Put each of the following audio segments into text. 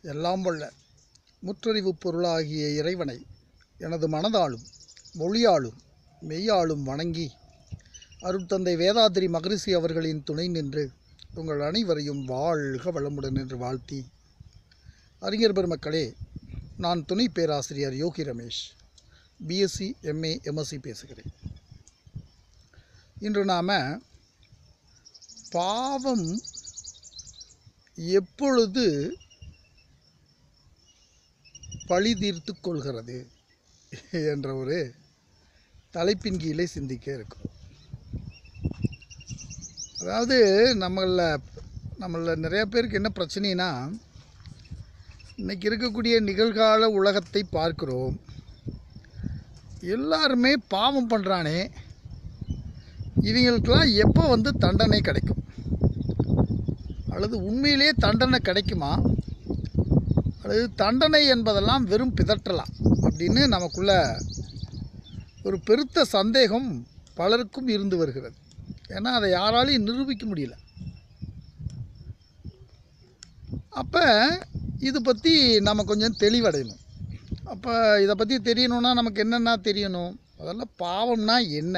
எல்லாம் வல்ல முற்றறிவு பொருளாகிய இறைவனை எனது மனதாலும் மொழியாலும் மெய்யாலும் வணங்கி அருட்தந்தை வேதாத்திரி மகரிஷி அவர்களின் துணை நின்று உங்கள் அனைவரையும் வாழ்க வளமுடன் என்று வாழ்த்தி அறிஞர் பெருமக்களே நான் துணை பேராசிரியர் Yogi Ramesh BSc MA MSc பேசுகிறேன் இன்று நாம் பாவம் எப்பொழுது பழி தீர்த்து கொள்கிறது என்ற ஒரு தலைப்பின் கீழே சிந்திக்க இருக்கும் அதாவது நம்மளில் நம்மளில் நிறைய பேருக்கு என்ன பிரச்சனைனா இன்றைக்கி இருக்கக்கூடிய நிகழ்கால உலகத்தை பார்க்கிறோம் எல்லாருமே பாவம் பண்ணுறானே இவங்களுக்கெல்லாம் எப்போ வந்து தண்டனை கிடைக்கும் அல்லது உண்மையிலேயே தண்டனை கிடைக்குமா அல்லது தண்டனை என்பதெல்லாம் வெறும் பிதற்றலாம் அப்படின்னு நமக்குள்ள ஒரு பெருத்த சந்தேகம் பலருக்கும் இருந்து வருகிறது ஏன்னா அதை யாராலையும் நிரூபிக்க முடியல அப்போ இது பற்றி நம்ம கொஞ்சம் தெளிவடையணும் அப்போ இதை பற்றி தெரியணும்னா நமக்கு என்னென்ன தெரியணும் முதல்ல பாவம்னா என்ன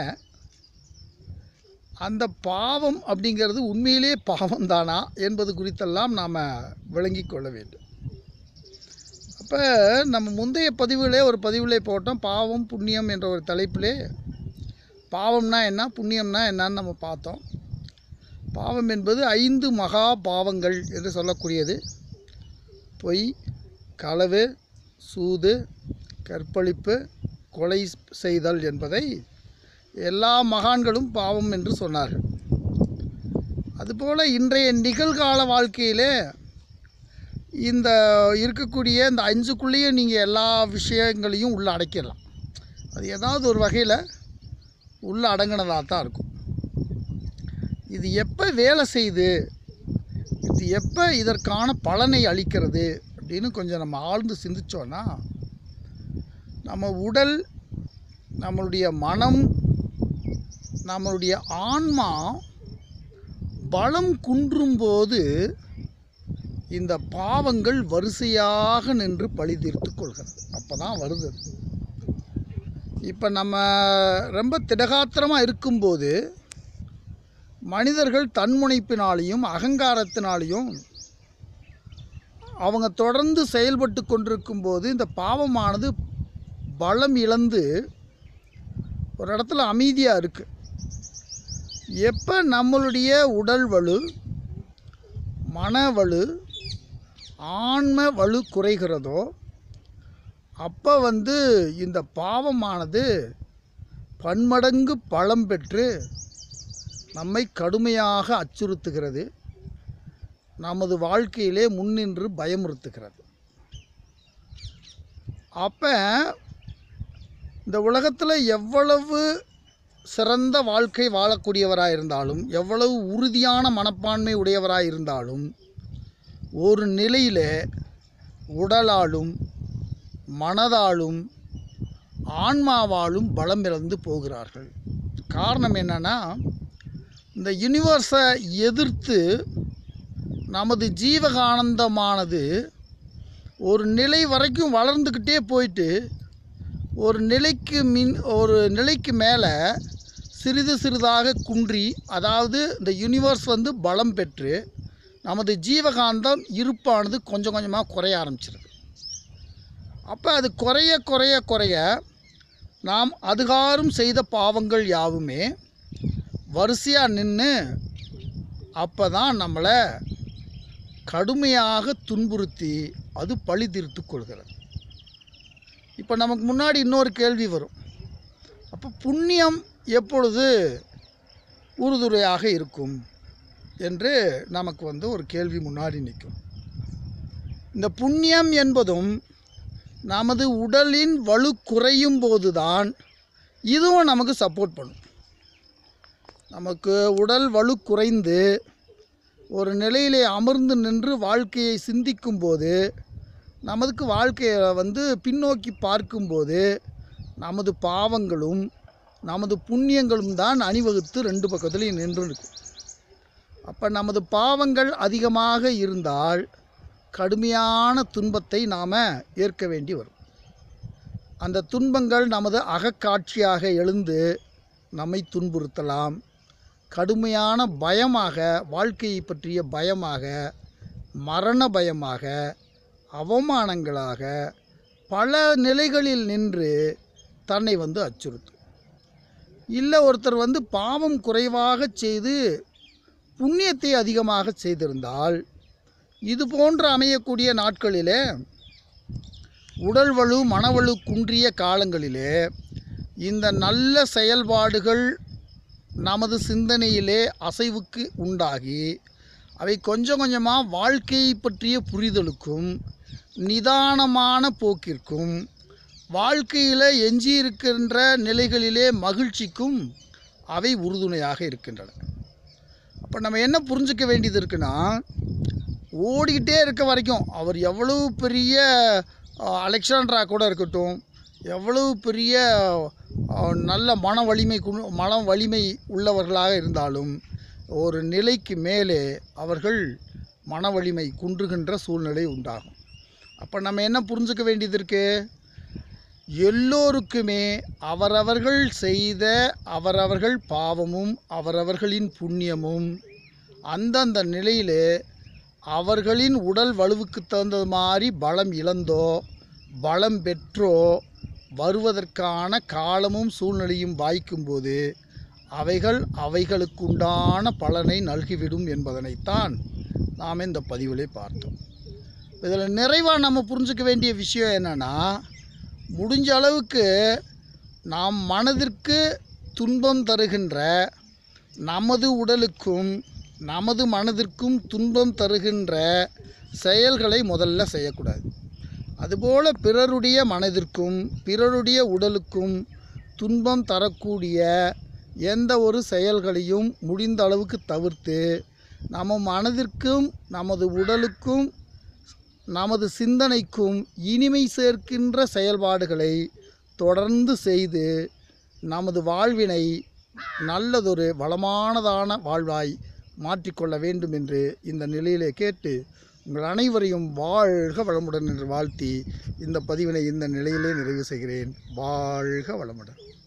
அந்த பாவம் அப்படிங்கிறது உண்மையிலேயே பாவம் தானா என்பது குறித்தெல்லாம் நாம் விளங்கி கொள்ள வேண்டும் அப்போ நம்ம முந்தைய பதிவிலே ஒரு பதிவிலே போட்டோம் பாவம் புண்ணியம் என்ற ஒரு தலைப்பிலே பாவம்னா என்ன புண்ணியம்னா என்னன்னு நம்ம பார்த்தோம் பாவம் என்பது ஐந்து மகா பாவங்கள் என்று சொல்லக்கூடியது பொய் களவு சூது கற்பழிப்பு கொலை செய்தல் என்பதை எல்லா மகான்களும் பாவம் என்று சொன்னார்கள் அதுபோல் இன்றைய நிகழ்கால வாழ்க்கையிலே இந்த இருக்கக்கூடிய இந்த அஞ்சுக்குள்ளேயே நீங்கள் எல்லா விஷயங்களையும் உள்ளே அடைக்கிடலாம் அது ஏதாவது ஒரு வகையில் உள்ளே அடங்கினதாக தான் இருக்கும் இது எப்போ வேலை செய்யுது இது எப்போ இதற்கான பலனை அளிக்கிறது அப்படின்னு கொஞ்சம் நம்ம ஆழ்ந்து சிந்திச்சோன்னா நம்ம உடல் நம்மளுடைய மனம் நம்மளுடைய ஆன்மா பலம் குன்றும்போது இந்த பாவங்கள் வரிசையாக நின்று பழி தீர்த்து கொள்கிறது அப்போ தான் வருது அது. இப்போ நம்ம ரொம்ப திடகாத்திரமாக இருக்கும்போது மனிதர்கள் தன்முனைப்பினாலையும் அகங்காரத்தினாலையும் அவங்க தொடர்ந்து செயல்பட்டு கொண்டிருக்கும்போது இந்த பாவமானது பலம் இழந்து ஒரு இடத்துல அமைதியாக இருக்குது எப்போ நம்மளுடைய உடல் வலு மன வலு ஆன்ம வலு குறைகிறதோ அப்போ வந்து இந்த பாவமானது பன்மடங்கு பலம் பெற்று நம்மை கடுமையாக அச்சுறுத்துகிறது நமது வாழ்க்கையிலே முன்னின்று பயமுறுத்துகிறது அப்போ இந்த உலகத்தில் எவ்வளவு சிறந்த வாழ்க்கை வாழக்கூடியவராக இருந்தாலும் எவ்வளவு உறுதியான மனப்பான்மை உடையவராக இருந்தாலும் ஒரு நிலையில் உடலாலும் மனதாலும் ஆன்மாவாலும் பலம் இழந்து போகிறார்கள் காரணம் என்னன்னா இந்த யூனிவர்ஸை எதிர்த்து நமது ஜீவகானந்தமானது ஒரு நிலை வரைக்கும் வளர்ந்துக்கிட்டே போயிட்டு ஒரு நிலைக்கு மின் ஒரு நிலைக்கு மேலே சிறிது சிறிதாக குன்றி அதாவது இந்த யூனிவர்ஸ் வந்து பலம் பெற்று நமது ஜீவகாந்தம் இருப்பானது கொஞ்சம் கொஞ்சமாக குறைய ஆரம்பிச்சிருது அப்போ அது குறைய குறைய குறைய நாம் அதுகாரும் செய்த பாவங்கள் யாவுமே வரிசையாக நின்று அப்போ தான் நம்மளை கடுமையாக துன்புறுத்தி அது பழி தீர்த்து கொள்கிறது இப்போ நமக்கு முன்னாடி இன்னொரு கேள்வி வரும் அப்போ புண்ணியம் எப்பொழுது உறுதுணையாக இருக்கும் என்று நமக்கு வந்து ஒரு கேள்வி முன்னாடி நிற்கும் இந்த புண்ணியம் என்பதும் நமது உடலின் வலு குறையும் போதுதான் இதுவும் நமக்கு சப்போர்ட் பண்ணும் நமக்கு உடல் வலு குறைந்து ஒரு நிலையிலே அமர்ந்து நின்று வாழ்க்கையை சிந்திக்கும் போது நமதுக்கு வாழ்க்கையை வந்து பின்னோக்கி பார்க்கும்போது நமது பாவங்களும் நமது புண்ணியங்களும் தான் அணிவகுத்து ரெண்டு பக்கத்துலையும் நின்று இருக்கும் அப்போ நமது பாவங்கள் அதிகமாக இருந்தால் கடுமையான துன்பத்தை நாம் ஏற்க வேண்டி வரும் அந்த துன்பங்கள் நமது அகக்காட்சியாக எழுந்து நம்மை துன்புறுத்தலாம் கடுமையான பயமாக வாழ்க்கையை பற்றிய பயமாக மரண பயமாக அவமானங்களாக பல நிலைகளில் நின்று தன்னை வந்து அச்சுறுத்தும் இல்லை ஒருத்தர் வந்து பாவம் குறைவாக செய்து புண்ணியத்தை அதிகமாக செய்திருந்தால் இது போன்று அமையக்கூடிய நாட்களிலே உடல் வலு மனவலு குன்றிய காலங்களிலே இந்த நல்ல செயல்பாடுகள் நமது சிந்தனையிலே அசைவுக்கு உண்டாகி அவை கொஞ்சம் கொஞ்சமாக வாழ்க்கையை பற்றிய புரிதலுக்கும் நிதானமான போக்கிற்கும் வாழ்க்கையில் எஞ்சியிருக்கின்ற நிலைகளிலே மகிழ்ச்சிக்கும் அவை உறுதுணையாக இருக்கின்றன அப்போ நம்ம என்ன புரிஞ்சுக்க வேண்டியது இருக்குன்னா ஓடிக்கிட்டே இருக்க வரைக்கும் அவர் எவ்வளவு பெரிய அஹ், அலெக்சாண்ட்ரா கூட இருக்கட்டும் எவ்வளவு பெரிய அஹ், நல்ல மன வலிமை கு- மன வலிமை உள்ளவர்களாக இருந்தாலும் ஒரு நிலைக்கு மேலே அவர்கள் மன வலிமை குன்றுகின்ற சூழ்நிலை உண்டாகும் அப்போ நம்ம என்ன புரிஞ்சுக்க வேண்டியது இருக்குது எல்லோருக்குமே அவரவர்கள் செய்த அவரவர்கள் பாவமும் அவரவர்களின் புண்ணியமும் அந்தந்த நிலையிலே அவர்களின் உடல் வலுவுக்கு தகுந்த மாதிரி பலம் இழந்தோ பலம் பெற்றோ வருவதற்கான காலமும் சூழ்நிலையும் வாய்க்கும்போது அவைகள் அவைகளுக்குண்டான பலனை நல்கிவிடும் என்பதனைத்தான் நாம் இந்த பதிவிலே பார்த்தோம் இதில் நிறைவாக நம்ம புரிஞ்சுக்க வேண்டிய விஷயம் என்னென்னா முடிஞ்ச அளவுக்கு நாம் மனதிற்கு துன்பம் தருகின்ற நமது உடலுக்கும் நமது மனதிற்கும் துன்பம் தருகின்ற செயல்களை முதல்ல செய்யக்கூடாது அதுபோல் பிறருடைய மனதிற்கும் பிறருடைய உடலுக்கும் துன்பம் தரக்கூடிய எந்த ஒரு செயல்களையும் முடிந்த அளவுக்கு தவிர்த்து நம்ம மனதிற்கும் நமது உடலுக்கும் நமது சிந்தனைக்கும் இனிமை சேர்க்கின்ற செயல்பாடுகளை தொடர்ந்து செய்து நமது வாழ்வினை நல்லதொரு வளமானதான வாழ்வாய் மாற்றிக்கொள்ள வேண்டும் என்று இந்த நிலையிலே கேட்டு உங்கள் அனைவரையும் வாழ்க வளமுடன் என்று வாழ்த்தி இந்த பதிவினை இந்த நிலையிலே நிறைவு செய்கிறேன் வாழ்க வளமுடன்